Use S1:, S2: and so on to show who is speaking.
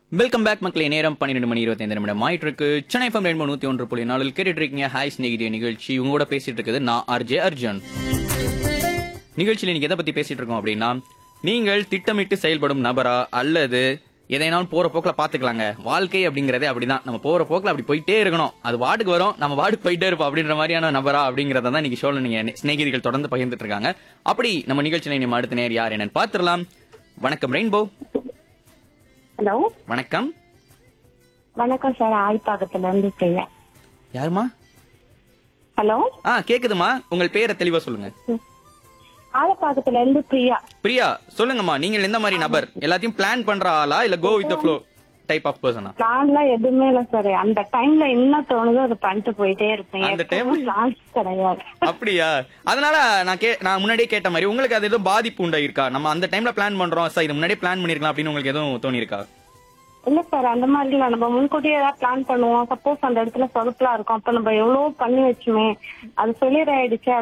S1: welcome back மக்களே நேரம் பன்னிரெண்டு மணி இருபத்தைந்து நிமிடம் ஆயிட்டு இருக்கு சென்னை ஃபம் ரெண்டு நூத்தி ஒன்று புள்ளி நாலில் கேட்டுட்டு இருக்கீங்க ஹாய் ஸ்நேகிதிய நிகழ்ச்சி உங்க கூட பேசிட்டு இருக்குது நான் ஆர்ஜே அர்ஜுன் நிகழ்ச்சியில நீங்க எதை பத்தி பேசிட்டு இருக்கோம் அப்படின்னா நீங்கள் திட்டமிட்டு செயல்படும் நபரா அல்லது எதைனாலும் போற போக்குல பாத்துக்கலாங்க வாழ்க்கை அப்படிங்கறதே அப்படிதான் நம்ம போற போக்குல அப்படி போயிட்டே இருக்கணும் அது வார்டுக்கு வரும் நம்ம வார்டுக்கு போயிட்டே இருப்போம் அப்படின்ற மாதிரியான நபரா அப்படிங்கறத தான் இன்னைக்கு ஷோல நீங்க சிநேகிதிகள் தொடர்ந்து பகிர்ந்துட்டு இருக்காங்க அப்படி நம்ம நிகழ்ச்சியில நம்ம அடுத்த நேர் யார் என்னன்னு பாத்துடலாம் வணக்கம் ரெயின்போ
S2: ஹலோ
S1: வணக்கம்
S2: வணக்கம் சார் ஆய்ப்பாக்கத்துல இருந்து பிரியா
S1: யாருமா
S2: ஹலோ
S1: ஆ கேக்குதுமா உங்கள் பேரை தெளிவா சொல்லுங்க
S2: ஆலப்பாக்கத்துல இருந்து பிரியா
S1: பிரியா சொல்லுங்கம்மா நீங்கள் எந்த மாதிரி நபர் எல்லாத்தையும் பிளான் பண்ற ஆளா இல்ல go with flow type of persona
S2: பிளான்லாம் எதுவுமே இல்ல சார் அந்த டைம்ல என்ன தோணுதோ அதை பண்ணிட்டு போயிட்டே இருப்பேன்
S1: அந்த
S2: எப்பவும் பிளான்ஸ் கிடையாது
S1: அப்படியா அதனால நான் கே நான் முன்னாடியே கேட்ட மாதிரி உங்களுக்கு அது எதுவும் பாதிப்பு உண்டா இருக்கா நம்ம அந்த டைம்ல பிளான் பண்றோம் சார் இது முன்னாடியே பிளான் பண்ணிருக்கலாம் அப்படின்னு உங்களுக்கு எதுவும் தோணி இருக்கா
S2: இல்ல சார் அந்த மாதிரி இல்ல நம்ம முன்கூட்டியே ஏதாவது பிளான் பண்ணுவோம் சப்போஸ் அந்த இடத்துல சொதப்பலா இருக்கும் அப்ப நம்ம எவ்வளவு பண்ணி வச்சுமே அது ஃபெயிலியர் ஆயிடுச்சு